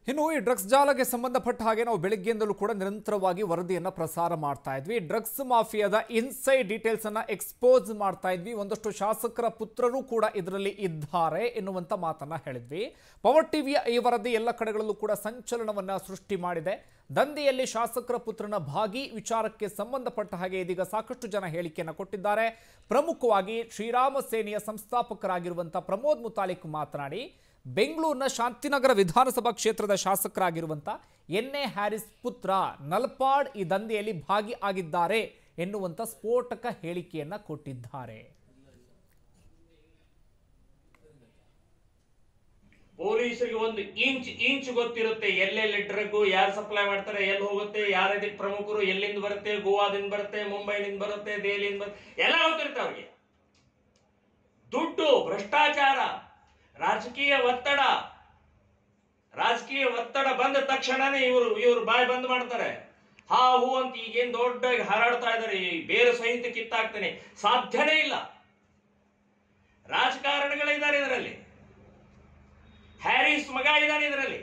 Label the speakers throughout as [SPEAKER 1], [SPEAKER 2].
[SPEAKER 1] ಇನ್ನು ಈ ಡ್ರಗ್ಸ್ ಜಾಲಕ್ಕೆ ಸಂಬಂಧಪಟ್ಟ ಹಾಗೆ ನಾವು ಬೆಳಗ್ಗೆಯಿಂದಲೂ ಕೂಡ ನಿರಂತರವಾಗಿ ವರದಿಯನ್ನ ಪ್ರಸಾರ ಮಾಡ್ತಾ ಇದ್ವಿ ಡ್ರಗ್ಸ್ ಮಾಫಿಯಾದ ಇನ್ಸೈಡ್ ಡೀಟೇಲ್ಸ್ ಅನ್ನ ಎಕ್ಸ್ಪೋಸ್ ಮಾಡ್ತಾ ಇದ್ವಿ ಒಂದಷ್ಟು ಶಾಸಕರ ಪುತ್ರರು ಕೂಡ ಇದರಲ್ಲಿ ಇದ್ದಾರೆ ಎನ್ನುವಂತ ಮಾತನ್ನ ಹೇಳಿದ್ವಿ ಪವರ್ ಟಿವಿಯ ಈ ವರದಿ ಎಲ್ಲ ಕಡೆಗಳಲ್ಲೂ ಕೂಡ ಸಂಚಲನವನ್ನ ಸೃಷ್ಟಿ ಮಾಡಿದೆ ದಂಧೆಯಲ್ಲಿ ಶಾಸಕರ ಪುತ್ರನ ಭಾಗಿ ವಿಚಾರಕ್ಕೆ ಸಂಬಂಧಪಟ್ಟ ಹಾಗೆ ಇದೀಗ ಸಾಕಷ್ಟು ಜನ ಹೇಳಿಕೆಯನ್ನು ಕೊಟ್ಟಿದ್ದಾರೆ ಪ್ರಮುಖವಾಗಿ ಶ್ರೀರಾಮ ಸೇನೆಯ ಸಂಸ್ಥಾಪಕರಾಗಿರುವಂಥ ಪ್ರಮೋದ್ ಮುತಾಲಿಕ್ ಮಾತನಾಡಿ ಬೆಂಗಳೂರಿನ ಶಾಂತಿನಗರ ವಿಧಾನಸಭಾ ಕ್ಷೇತ್ರದ ಶಾಸಕರಾಗಿರುವಂಥ ಎನ್ ಎ ಹ್ಯಾರಿಸ್ ಪುತ್ರ ನಲ್ಪಾಡ್ ಈ ದಂಧೆಯಲ್ಲಿ ಭಾಗಿ ಆಗಿದ್ದಾರೆ ಎನ್ನುವಂಥ ಸ್ಫೋಟಕ ಹೇಳಿಕೆಯನ್ನ ಕೊಟ್ಟಿದ್ದಾರೆ
[SPEAKER 2] ಪೊಲೀಸರಿಗೆ ಒಂದು ಇಂಚ್ ಇಂಚ್ ಗೊತ್ತಿರುತ್ತೆ ಎಲ್ಲೆಲ್ಲಿ ಡ್ರಗ್ ಯಾರು ಸಪ್ಲೈ ಮಾಡ್ತಾರೆ ಎಲ್ಲಿ ಹೋಗುತ್ತೆ ಯಾರು ಇದಕ್ಕೆ ಪ್ರಮುಖರು ಎಲ್ಲಿಂದ ಬರುತ್ತೆ ಗೋವಾದಿಂದ ಬರುತ್ತೆ ಮುಂಬೈನಿಂದ ಬರುತ್ತೆ ದೆಹಲಿಯಿಂದ ಬರುತ್ತೆ ಎಲ್ಲ ಗೊತ್ತಿರುತ್ತೆ ಅವ್ರಿಗೆ ದುಡ್ಡು ಭ್ರಷ್ಟಾಚಾರ ರಾಜಕೀಯ ಒತ್ತಡ ರಾಜಕೀಯ ಒತ್ತಡ ಬಂದ ತಕ್ಷಣನೇ ಇವರು ಇವರು ಬಾಯಿ ಬಂದ್ ಮಾಡ್ತಾರೆ ಹಾ ಹೂ ಅಂತ ಈಗೇನ್ ದೊಡ್ಡಾಗಿ ಹಾರಾಡ್ತಾ ಇದಾರೆ ಈ ಬೇರೆ ಸಹಿತ ಕಿತ್ತಾಕ್ತೇನೆ ಸಾಧ್ಯನೇ ಇಲ್ಲ ರಾಜಕಾರಣಿಗಳಿದ್ದಾರೆ ಇದರಲ್ಲಿ ಹ್ಯಾರಿಸ್ ಮಗ ಇದ್ದಾನೆ ಇದರಲ್ಲಿ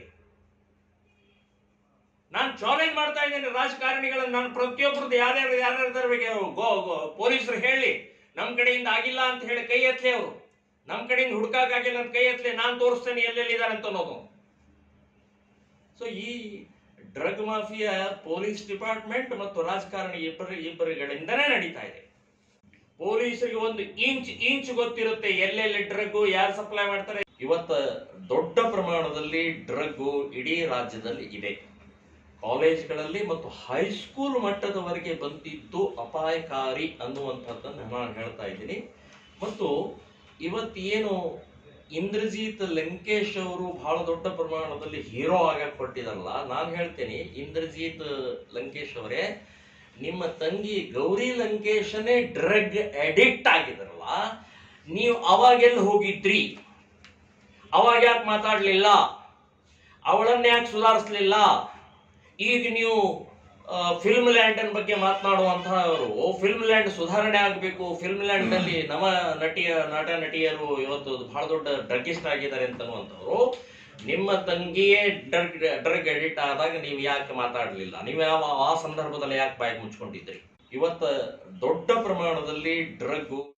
[SPEAKER 2] ನಾನು ಚಾಲೆಂಜ್ ಮಾಡ್ತಾ ಇದ್ದೇನೆ ರಾಜಕಾರಣಿಗಳನ್ನ ನಾನು ಪ್ರತಿಯೊಬ್ಬರದ್ದು ಯಾರ್ಯಾರು ಯಾರ್ಯಾರು ತರಬೇಕು ಗೋ ಗೋ ಪೊಲೀಸರು ಹೇಳಿ ನಮ್ಮ ಕಡೆಯಿಂದ ಆಗಿಲ್ಲ ಅಂತ ಹೇಳಿ ಕೈ ಎತ್ತಲಿ ಅವರು ನಮ್ಮ ಕಡೆಯಿಂದ ಹುಡುಕಾಗಿಲ್ಲ ಅಂತ ಕೈ ಎತ್ತಲಿ ನಾನು ತೋರಿಸ್ತೇನೆ ಎಲ್ಲೆಲ್ಲಿದ್ದಾರೆ ಅಂತ ಅನ್ನೋದು ಸೊ ಈ ಡ್ರಗ್ ಮಾಫಿಯಾ ಪೊಲೀಸ್ ಡಿಪಾರ್ಟ್ಮೆಂಟ್ ಮತ್ತು ರಾಜಕಾರಣಿ ಇಬ್ಬರು ಇಬ್ಬರುಗಳಿಂದನೇ ನಡೀತಾ ಇದೆ ಪೊಲೀಸರಿಗೆ ಒಂದು ಇಂಚ್ ಇಂಚ್ ಗೊತ್ತಿರುತ್ತೆ ಎಲ್ಲೆಲ್ಲಿ ಡ್ರಗ್ ಯಾರು ಸಪ್ಲೈ ಮಾಡ್ತಾರೆ ಇವತ್ತ ದೊಡ್ಡ ಪ್ರಮಾಣದಲ್ಲಿ ಡ್ರಗ್ ಇಡೀ ರಾಜ್ಯದಲ್ಲಿ ಇದೆ ಕಾಲೇಜ್ಗಳಲ್ಲಿ ಮತ್ತು ಹೈಸ್ಕೂಲ್ ಮಟ್ಟದವರೆಗೆ ಬಂದಿದ್ದು ಅಪಾಯಕಾರಿ ಅನ್ನುವಂಥದ್ದನ್ನು ನಾನು ಹೇಳ್ತಾ ಇದ್ದೀನಿ ಮತ್ತು ಇವತ್ತೇನು ಇಂದ್ರಜಿತ್ ಲಂಕೇಶ್ ಅವರು ಬಹಳ ದೊಡ್ಡ ಪ್ರಮಾಣದಲ್ಲಿ ಹೀರೋ ಆಗಕ್ಕೆ ಹೊರಟಿದಾರಲ್ಲ ನಾನು ಹೇಳ್ತೇನೆ ಇಂದ್ರಜಿತ್ ಲಂಕೇಶ್ ಅವರೇ ನಿಮ್ಮ ತಂಗಿ ಗೌರಿ ಲಂಕೇಶನೇ ಡ್ರಗ್ ಅಡಿಕ್ಟ್ ಆಗಿದಾರಲ್ಲ ನೀವು ಅವಾಗೆಲ್ಲಿ ಹೋಗಿದ್ರಿ ಅವಾಗ ಯಾಕೆ ಮಾತಾಡಲಿಲ್ಲ ಅವಳನ್ನ ಯಾಕೆ ಸುಧಾರಿಸ್ಲಿಲ್ಲ ಈಗ ನೀವು ಫಿಲ್ಮ್ ಲ್ಯಾಂಡ್ ಬಗ್ಗೆ ಮಾತನಾಡುವಂತಹವರು ಫಿಲ್ಮ್ ಲ್ಯಾಂಡ್ ಸುಧಾರಣೆ ಆಗಬೇಕು ಫಿಲ್ಮ್ ಲ್ಯಾಂಡ್ ನಲ್ಲಿ ನವ ನಟಿಯ ನಟ ನಟಿಯರು ಇವತ್ತು ಬಹಳ ದೊಡ್ಡ ಡ್ರಗ್ಗಿಸ್ಟ್ ಆಗಿದ್ದಾರೆ ಅಂತನ್ನುವಂಥವ್ರು ನಿಮ್ಮ ತಂಗಿಯೇ ಡ್ರಗ್ ಡ್ರಗ್ ಅಡಿಕ್ಟ್ ಆದಾಗ ನೀವು ಯಾಕೆ ಮಾತಾಡಲಿಲ್ಲ ನೀವು ಯಾವ ಆ ಸಂದರ್ಭದಲ್ಲಿ ಯಾಕೆ ಬಾಯಿ ಮುಚ್ಕೊಂಡಿದ್ರಿ ಇವತ್ತ ದೊಡ್ಡ ಪ್ರಮಾಣದಲ್ಲಿ ಡ್ರಗ್